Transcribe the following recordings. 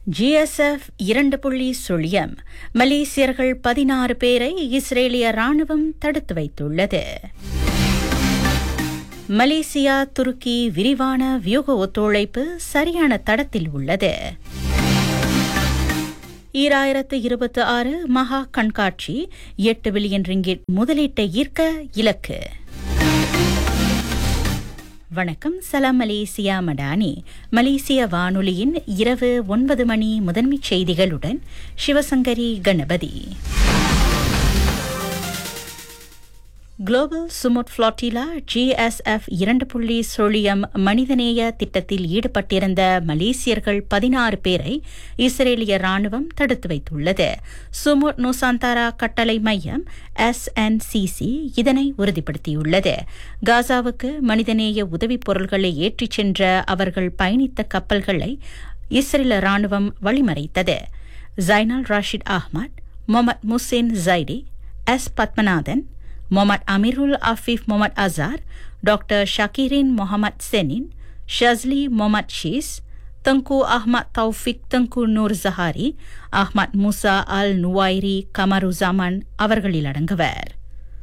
GSF இரண்டு புள்ளி சுழியம் மலேசியர்கள் பதினாறு பேரை இஸ்ரேலிய ராணுவம் தடுத்து வைத்துள்ளது மலேசியா துருக்கி விரிவான வியூக ஒத்துழைப்பு சரியான தடத்தில் உள்ளது ஈராயிரத்து இருபத்தி ஆறு மகா கண்காட்சி எட்டு பில்லியன் ரிங்கிட் முதலீட்டை ஈர்க்க இலக்கு வணக்கம் சலாம் மலேசியா மடானி மலேசிய வானொலியின் இரவு ஒன்பது மணி முதன்மைச் செய்திகளுடன் Sivasankari Ganapathi global Sumud flotilla GSF இரண்டு புள்ளி சுழியம் மனிதநேய திட்டத்தில் ஈடுபட்டிருந்த மலேசியர்கள் பதினாறு பேரை இஸ்ரேலிய ராணுவம் தடுத்து வைத்துள்ளது சுமுட் நூசாந்தாரா கட்டளை மையம் எஸ்என்சிசி இதனை உறுதிப்படுத்தியுள்ளது காசாவுக்கு மனிதநேய உதவிப் பொருள்களை ஏற்றிச் சென்ற அவர்கள் பயணித்த கப்பல்களை இஸ்ரேல ராணுவம் வழிமறைத்தது Zainal Rashid Ahmad Mohamed Muhsin Zaidi S Padmanathan Mohammad Amirul Afif Mohammad Azhar doctor Shakirin Mohammad Senin Shazli Mohammad Shees Tengku Ahmad Taufiq Tengku Noor Zahari Ahmad Musa Al Nuwairi Kamaruzaman அவர்களில் அடங்குவர்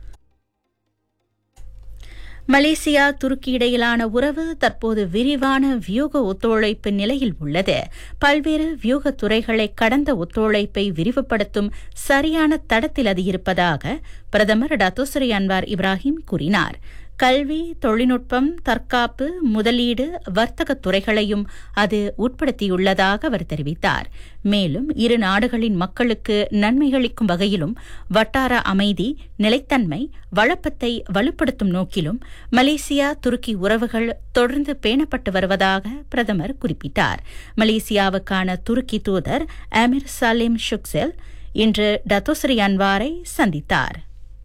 Malaysia துருக்கி இடையிலான உறவு தற்போது விரிவான வியூக ஒத்துழைப்பு நிலையில் உள்ளது பல்வேறு வியூக துறைகளை கடந்த ஒத்துழைப்பை விரிவுபடுத்தும் சரியான தடத்தில் அது இருப்பதாக பிரதமர் டத்தோசரி அன்வார் இப்ராஹிம் கூறினார் கல்வி தொழில்நுட்பம் தற்காப்பு முதலீடு வர்த்தக துறைகளையும் அது உட்படுத்தியுள்ளதாக அவர் தெரிவித்தார் மேலும் இரு நாடுகளின் மக்களுக்கு நன்மைகளிக்கும் வகையிலும் வட்டார அமைதி நிலைத்தன்மை வளப்பத்தை வலுப்படுத்தும் நோக்கிலும் மலேசியா துருக்கி உறவுகள் தொடர்ந்து பேணப்பட்டு வருவதாக பிரதமர் குறிப்பிட்டார் மலேசியாவுக்கான துருக்கி தூதர் அமீர் சலீம் ஷுக்செல் இன்று டத்தோசரி அன்வாரை சந்தித்தார்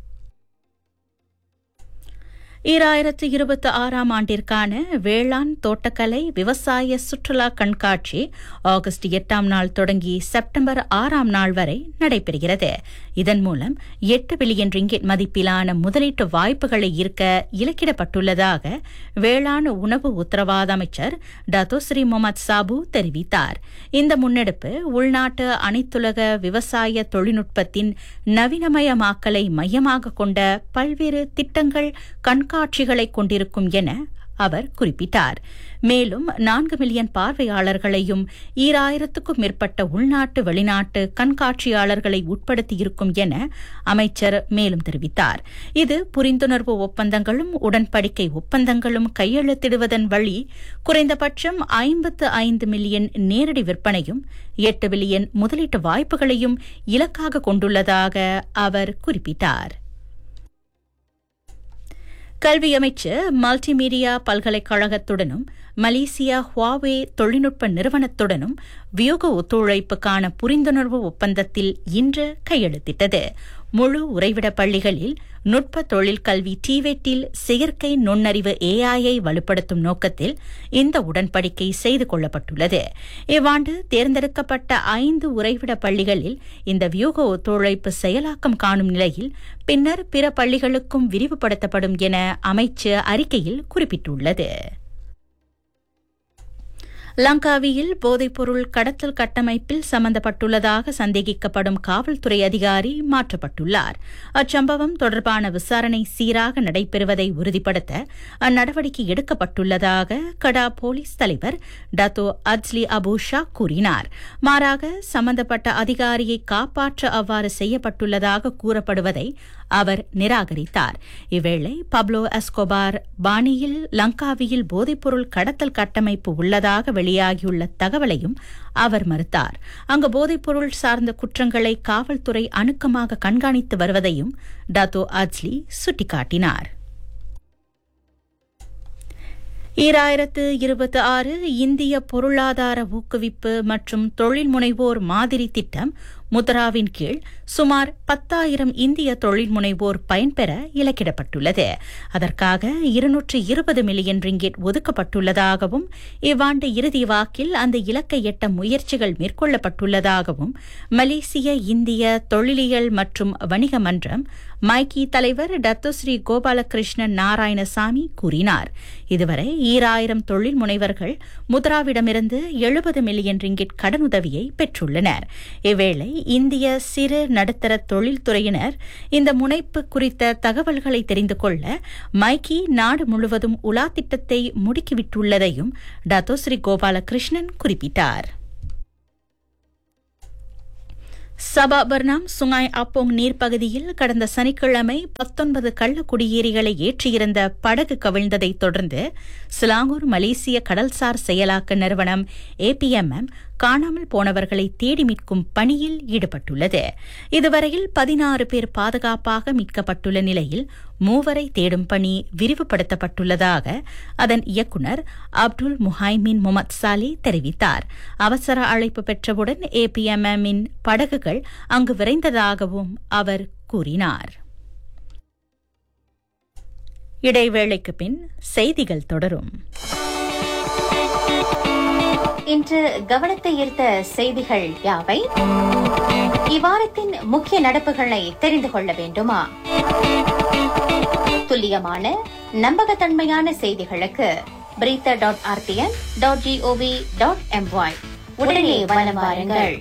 ஈராயிரத்து இருபத்தி ஆறாம் ஆண்டிற்கான வேளாண் தோட்டக்கலை விவசாய சுற்றுலா கண்காட்சி ஆகஸ்ட் எட்டாம் நாள் தொடங்கி செப்டம்பர் ஆறாம் நாள் வரை நடைபெறுகிறது இதன் மூலம் எட்டு பில்லியன் ரிங்கெட் மதிப்பிலான முதலீட்டு வாய்ப்புகளை ஈர்க்க இலக்கிடப்பட்டுள்ளதாக வேளாண் உணவு உத்தரவாத அமைச்சர் டத்தோஸ்ரீ முகமது சாபு தெரிவித்தார் இந்த முன்னெடுப்பு உள்நாட்டு அனைத்துலக விவசாய தொழில்நுட்பத்தின் நவீனமயமாக்கலை மையமாக கொண்ட பல்வேறு திட்டங்கள் கண்காட்சிகளை கொண்டிருக்கும் என அவர் குறிப்பிட்டார் மேலும் நான்கு மில்லியன் பார்வையாளர்களையும் ஈராயிரத்துக்கும் மேற்பட்ட உள்நாட்டு வெளிநாட்டு கண்காட்சியாளர்களை உட்படுத்தியிருக்கும் என அமைச்சர் மேலும் தெரிவித்தார் இது புரிந்துணர்வு ஒப்பந்தங்களும் உடன்படிக்கை ஒப்பந்தங்களும் கையெழுத்திடுவதன் வழி குறைந்தபட்சம் ஐம்பத்து ஐந்து மில்லியன் நேரடி விற்பனையும் எட்டு பில்லியன் முதலீட்டு வாய்ப்புகளையும் இலக்காக கொண்டுள்ளதாக அவர் குறிப்பிட்டார் கல்வி அமைச்சர் மல்டிமீடியா பல்கலைக்கழகத்துடனும் மலேசியா ஹுவாவே தொழில்நுட்ப நிறுவனத்துடனும் வியோக ஒத்துழைப்புக்கான புரிந்துணர்வு ஒப்பந்தத்தில் இன்று கையெழுத்திட்டது முழு உறைவிட பள்ளிகளில் நுட்ப தொழில் கல்வி டிவெட்டில் செயற்கை நுண்ணறிவு ஏஐயை வலுப்படுத்தும் நோக்கத்தில் இந்த உடன்படிக்கை செய்து கொள்ளப்பட்டுள்ளது இவ்வாண்டு தேர்ந்தெடுக்கப்பட்ட ஐந்து உறைவிட பள்ளிகளில் இந்த வியூக ஒத்துழைப்பு செயலாக்கம் காணும் நிலையில் பின்னர் பிற பள்ளிகளுக்கும் விரிவுபடுத்தப்படும் என அமைச்சர் அறிக்கையில் குறிப்பிட்டுள்ளது லங்காவியில் போதைப்பொருள் கடத்தல் கட்டமைப்பில் சம்பந்தப்பட்டுள்ளதாக சந்தேகிக்கப்படும் காவல்துறை அதிகாரி மாற்றப்பட்டுள்ளார் அச்சம்பவம் தொடர்பான விசாரணை சீராக நடைபெறுவதை உறுதிப்படுத்த அந்நடவடிக்கை எடுக்கப்பட்டுள்ளதாக கடா போலீஸ் தலைவர் டத்தோ அஜ்லி அபு ஷா கூறினார் மாறாக சம்பந்தப்பட்ட அதிகாரியை காப்பாற்ற அவ்வாறு செய்யப்பட்டுள்ளதாக கூறப்படுவதை அவர் நிராகரித்தார் இவ்வேளை பப்லோ எஸ்கோபார் பாணியில் லங்காவியில் போதைப்பொருள் கடத்தல் கட்டமைப்பு உள்ளதாக வெளியாகியுள்ள தகவலையும் அவர் மறுத்தார் அங்கு போதைப்பொருள் சார்ந்த குற்றங்களை காவல்துறை அணுக்கமாக கண்காணித்து வருவதையும் டாத்தோ அஜ்லி சுட்டிக்காட்டினார் ஈராயிரத்து இருபத்தி ஆறு இந்திய பொருளாதார ஊக்குவிப்பு மற்றும் தொழில் முனைவோர் மாதிரி திட்டம் முத்ராவின் கீழ் சுமார் பத்தாயிரம் இந்திய தொழில் முனைவோர் பயன்பெற இலக்கிடப்பட்டுள்ளது அதற்காக இருநூற்று இருபது மில்லியன் ரிங்கெட் ஒதுக்கப்பட்டுள்ளதாகவும் இவ்வாண்டு இறுதி வாக்கில் அந்த இலக்கை எட்ட முயற்சிகள் மேற்கொள்ளப்பட்டுள்ளதாகவும் மலேசிய இந்திய தொழிலியல் மற்றும் வணிக மன்றம் மைக்கி தலைவர் டத்தோஸ்ரீ கோபாலகிருஷ்ணன் நாராயணசாமி கூறினார் இதுவரை ஈராயிரம் தொழில் முனைவர்கள் முத்ராவிடமிருந்து எழுபது மில்லியன் ரிங்கிட் கடனுதவியை பெற்றுள்ளனர் இவ்வேளை இந்திய சிறு நடுத்தர தொழில்துறையினர் இந்த முனைப்பு குறித்த தகவல்களை தெரிந்து கொள்ள மைக்கி நாடு முழுவதும் உலா திட்டத்தை முடுக்கிவிட்டுள்ளதையும் டத்தோஸ்ரீ கோபாலகிருஷ்ணன் குறிப்பிட்டார் சபாபர்னாம் சுங்காய் அப்போங் நீர்ப்பகுதியில் கடந்த சனிக்கிழமை பத்தொன்பது கள்ள குடியேறிகளை ஏற்றியிருந்த படகு கவிழ்ந்ததைத் தொடர்ந்து சிலாங்கூர் மலேசிய கடல்சார் செயலாக்க நிறுவனம் ஏபிஎம்எம் காணாமல் போனவர்களை தேடி மீட்கும் பணியில் ஈடுபட்டுள்ளது இதுவரையில் பதினாறு பேர் பாதுகாப்பாக மீட்கப்பட்டுள்ள நிலையில் மூவரை தேடும் பணி விரிவுபடுத்தப்பட்டுள்ளதாக அதன் இயக்குநர் அப்துல் முஹைமின் முகமது சாலி தெரிவித்தார் அவசர அழைப்பு பெற்றவுடன் ஏபிஎம்எம்மின் படகுகள் அங்கு விரைந்ததாகவும் அவர் கூறினார் இடைவேளைக்கு பின் செய்திகள் தொடரும் இன்று கவனத்தை ஈர்த்த செய்திகள் யாவை இவ்வாரத்தின் முக்கிய நடப்புகளை தெரிந்து கொள்ள வேண்டுமா துல்லியமான நம்பகத்தன்மையான செய்திகளுக்கு berita dot RTM dot gov dot MY உடனே வலம் வாருங்கள்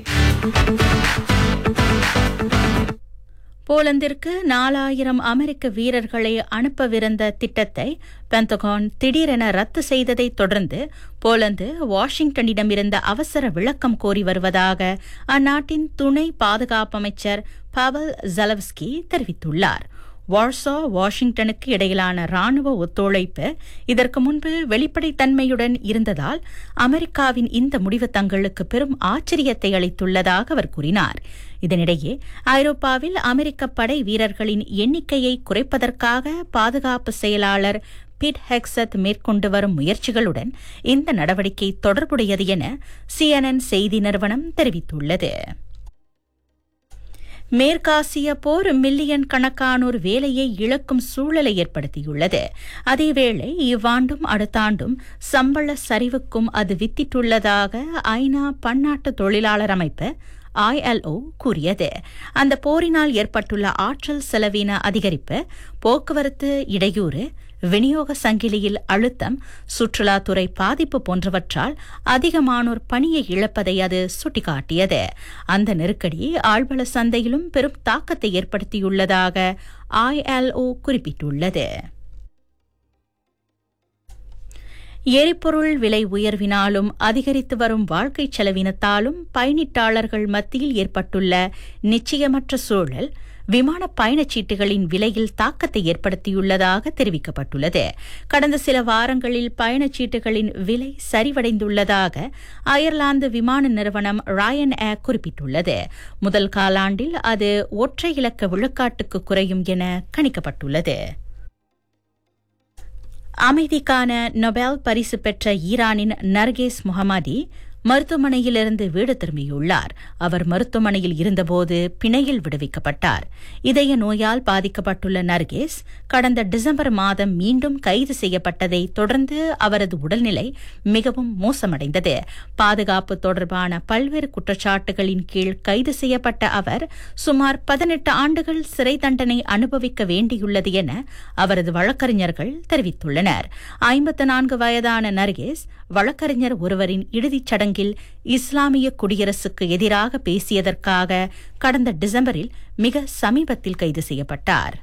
போலந்திற்கு நாலாயிரம் அமெரிக்க வீரர்களை அனுப்பவிருந்த திட்டத்தை பெந்தகான் திடீரென ரத்து செய்ததை தொடர்ந்து போலந்து வாஷிங்டனிடமிருந்த அவசர விளக்கம் கோரி வருவதாக அந்நாட்டின் துணை பாதுகாப்பு அமைச்சர் பவல் ஜலவ்ஸ்கி தெரிவித்துள்ளார் வார்சா வாஷிங்டனுக்கு இடையிலான ராணுவ ஒத்துழைப்பு இதற்கு முன்பு வெளிப்படைத்தன்மையுடன் இருந்ததால் அமெரிக்காவின் இந்த முடிவு தங்களுக்கு பெரும் ஆச்சரியத்தை அளித்துள்ளதாக அவர் கூறினார் இதனிடையே ஐரோப்பாவில் அமெரிக்க படை வீரர்களின் எண்ணிக்கையை குறைப்பதற்காக பாதுகாப்பு செயலாளர் பிட் ஹெக்சத் மேற்கொண்டு வரும் முயற்சிகளுடன் இந்த நடவடிக்கை தொடர்புடையது என சிஎன்என் செய்தி நிறுவனம் தெரிவித்துள்ளது மேற்காசிய போர் மில்லியன் கணக்கானோர் வேலையை இழக்கும் சூழலை ஏற்படுத்தியுள்ளது அதேவேளை இவ்வாண்டும் அடுத்த ஆண்டும் சம்பள சரிவுக்கும் அது வித்திட்டுள்ளதாக ஐநா பன்னாட்டு தொழிலாளர் அமைப்பு ஐஎல்ஓ கூறியது அந்த போரினால் ஏற்பட்டுள்ள ஆற்றல் செலவின அதிகரிப்பு போக்குவரத்து இடையூறு விநியோக சங்கிலியில் அழுத்தம் சுற்றுலாத்துறை பாதிப்பு போன்றவற்றால் அதிகமானோர் பணியை இழப்பதை அது சுட்டிக்காட்டியது அந்த நெருக்கடி ஆழ்வள சந்தையிலும் பெரும் தாக்கத்தை ஏற்படுத்தியுள்ளதாக ஐஎல்ஓ குறிப்பிட்டுள்ளது எரிபொருள் விலை உயர்வினாலும் அதிகரித்து வரும் வாழ்க்கை செலவினத்தாலும் பயணிட்டாளர்கள் மத்தியில் ஏற்பட்டுள்ள நிச்சயமற்ற சூழல் விமான பயணச்சீட்டுகளின் விலையில் தாக்கத்தை ஏற்படுத்தியுள்ளதாக தெரிவிக்கப்பட்டுள்ளது கடந்த சில வாரங்களில் பயணச்சீட்டுகளின் விலை சரிவடைந்துள்ளதாக அயர்லாந்து விமான நிறுவனம் ராயன் ஏர் குறிப்பிட்டுள்ளது முதல் காலாண்டில் அது ஒற்றை இலக்க விழுக்காட்டுக்கு குறையும் என கணிக்கப்பட்டுள்ளது அமைதிக்கான நொபேல் பரிசு பெற்ற ஈரானின் நர்கேஸ் முகமதி மருத்துவமனையிலிருந்து வீடு திரும்பியுள்ளார் அவர் மருத்துவமனையில் இருந்தபோது பிணையில் விடுவிக்கப்பட்டார் இதய நோயால் பாதிக்கப்பட்டுள்ள நர்கேஸ் கடந்த டிசம்பர் மாதம் மீண்டும் கைது செய்யப்பட்டதை தொடர்ந்து அவரது உடல்நிலை மிகவும் மோசமடைந்தது பாதுகாப்பு தொடர்பான பல்வேறு குற்றச்சாட்டுகளின் கீழ் கைது செய்யப்பட்ட அவர் சுமார் பதினெட்டு ஆண்டுகள் சிறை தண்டனை அனுபவிக்க வேண்டியுள்ளது என அவரது வழக்கறிஞர்கள் தெரிவித்துள்ளனர் ஐம்பத்து நான்கு வயதான நர்கேஸ் வழக்கறிஞர் ஒருவரின் இறுதிச் சடங்கில் இஸ்லாமிய குடியரசுக்கு எதிராக பேசியதற்காக கடந்த டிசம்பரில் மிக சமீபத்தில் கைது செய்யப்பட்டார்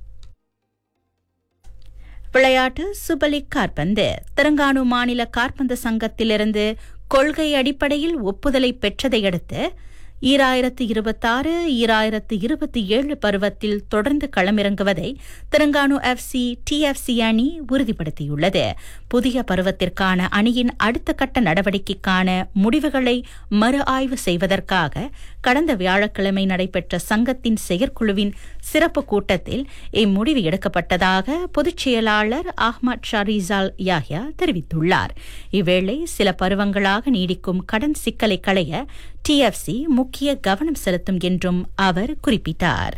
விளையாட்டு சுபலிக் காற்பந்து தெலங்கானு மாநில காற்பந்து சங்கத்திலிருந்து கொள்கை அடிப்படையில் ஒப்புதலை பெற்றதையடுத்து ஈராயிரத்து இருபத்தாறு ஈராயிரத்து இருபத்தி ஏழு பருவத்தில் தொடர்ந்து களமிறங்குவதை தெலங்கானு எஃப்சி டிஎஃப்சி அணி உறுதிப்படுத்தியுள்ளது புதிய பருவத்திற்கான அணியின் அடுத்த கட்ட நடவடிக்கைக்கான முடிவுகளை மறு ஆய்வு செய்வதற்காக கடந்த வியாழக்கிழமை நடைபெற்ற சங்கத்தின் செயற்குழுவின் சிறப்பு கூட்டத்தில் இம்முடிவு எடுக்கப்பட்டதாக பொதுச் செயலாளர் அஹ்மத் ஷாரிசால் யாஹ்யா தெரிவித்துள்ளார் இவ்வேளை சில பருவங்களாக நீடிக்கும் கடன் சிக்கலை களைய டிஎஃப்சி முக்கிய கவனம் செலுத்தும் என்றும் அவர் குறிப்பிட்டார்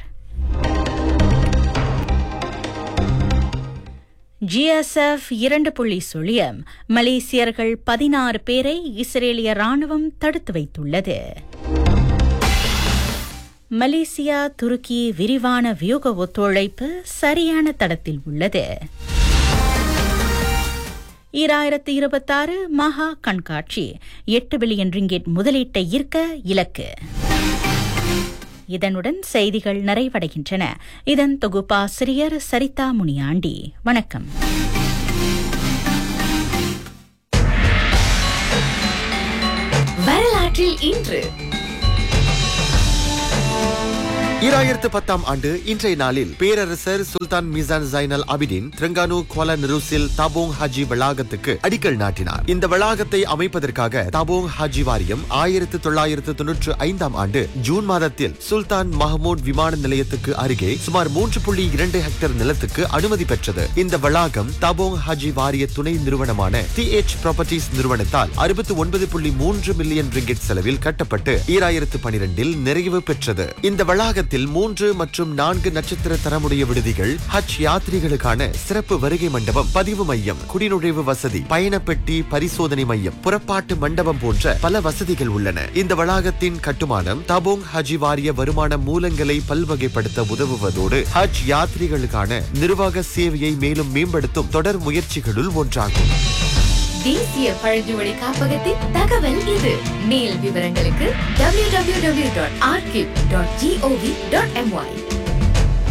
ஜிஎஸ்எஃப் இரண்டு புள்ளி சுழியம் மலேசியர்கள் பதினாறு பேரை இஸ்ரேலிய ராணுவம் தடுத்து வைத்துள்ளது மலேசியா துருக்கி விரிவான வியூக ஒத்துழைப்பு சரியான தடத்தில் உள்ளது ஈராயிரத்து இருபத்தாறு மகா கண்காட்சி எட்டு பில்லியன் ரிங்கெட் முதலீட்டை ஈர்க்க இலக்கு இதனுடன் செய்திகள் நிறைவடைகின்றன இதன் தொகுப்பாசிரியர் சரிதா முனியாண்டி வணக்கம் வரலாற்றில் இன்று ஈராயிரத்து பத்தாம் ஆண்டு இன்றைய நாளில் பேரரசர் Sultan Mizan Zainal Abidin Terengganu Kuala Nerus Tabong Haji வளாகத்துக்கு அடிக்கல் நாட்டினார் இந்த வளாகத்தை அமைப்பதற்காக தாபோங் ஹாஜி வாரியம் ஆயிரத்து தொள்ளாயிரத்து தொன்னூற்று ஐந்தாம் ஆண்டு ஜூன் மாதத்தில் சுல்தான் மஹமூட் விமான நிலையத்துக்கு அருகே சுமார் மூன்று புள்ளி இரண்டு ஹெக்டேர் நிலத்துக்கு அனுமதி பெற்றது இந்த வளாகம் தாபோங் ஹாஜி வாரிய துணை நிறுவனமான டி எச் ப்ராப்பர்ட்டிஸ் நிறுவனத்தால் அறுபத்தி ஒன்பது புள்ளி மூன்று மில்லியன் ரிங்கெட் செலவில் கட்டப்பட்டு ஈராயிரத்து பனிரெண்டில் நிறைவு பெற்றது இந்த வளாகத்தில் மூன்று மற்றும் நான்கு நட்சத்திர தரமுடைய விடுதிகள் ஹஜ் யாத்ரிகளுக்கான சிறப்பு வருகை மண்டபம் பதிவு மையம் குடிநுழைவு வசதி பயணப்பெட்டி பரிசோதனை மையம் புறப்பாட்டு மண்டபம் போன்ற பல வசதிகள் உள்ளன இந்த வளாகத்தின் கட்டுமானம் தபோங் ஹஜி வாரிய வருமான மூலங்களை பல்வகைப்படுத்த உதவுவதோடு ஹஜ் யாத்ரிகளுக்கான நிர்வாக சேவையை மேலும் மேம்படுத்தும் தொடர் முயற்சிகளுள் ஒன்றாகும் தேசிய பழங்குடி காப்பகத்தின் தகவல் இது மேல் விவரங்களுக்கு www.archive.gov.my